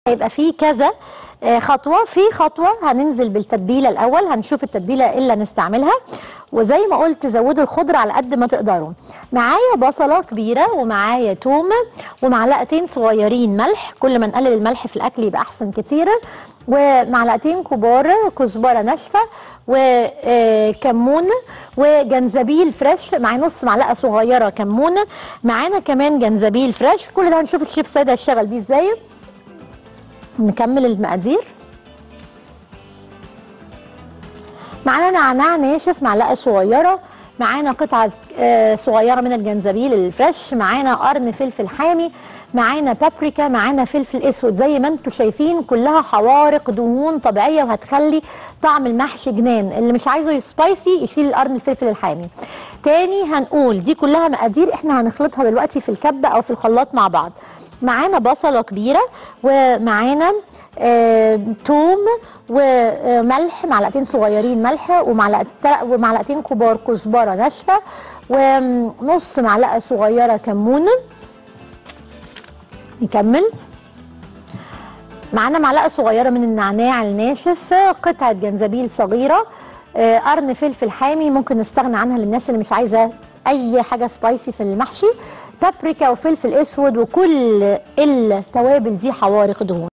هيبقى فيه كذا آه، خطوه في خطوه هننزل بالتتبيله الاول هنشوف التتبيله اللي هنستعملها وزي ما قلت زودوا الخضره على قد ما تقدروا معايا بصله كبيره ومعايا توم ومعلقتين صغيرين ملح كل ما نقلل الملح في الاكل يبقى احسن كتير ومعلقتين كبار كزبره ناشفه وكمون وجنزبيل فريش مع نص معلقه صغيره كمون معانا كمان جنزبيل فريش كل ده هنشوف الشيف سيد هيشتغل بيه ازاي نكمل المقادير معانا نعناع ناشف معلقه صغيره معانا قطعه آه، صغيره من الجنزبيل الفريش معانا قرن فلفل حامي معانا بابريكا معانا فلفل اسود زي ما انتم شايفين كلها حوارق دهون طبيعيه وهتخلي طعم المحشي جنان اللي مش عايزه سبايسي يشيل القرن الفلفل الحامي تاني هنقول دي كلها مقادير احنا هنخلطها دلوقتي في الكبه او في الخلاط مع بعض معانا بصله كبيره ومعانا آه توم وملح معلقتين صغيرين ملح ومعلقت- ومعلقتين كبار كزبره ناشفه ونص معلقه صغيره كمون نكمل معانا معلقه صغيره من النعناع الناشف قطعه جنزبيل صغيره آه، قرن فلفل حامي ممكن نستغنى عنها للناس اللي مش عايزه اي حاجه سبايسي في المحشي بابريكا وفلفل اسود وكل التوابل دي حوارق دهون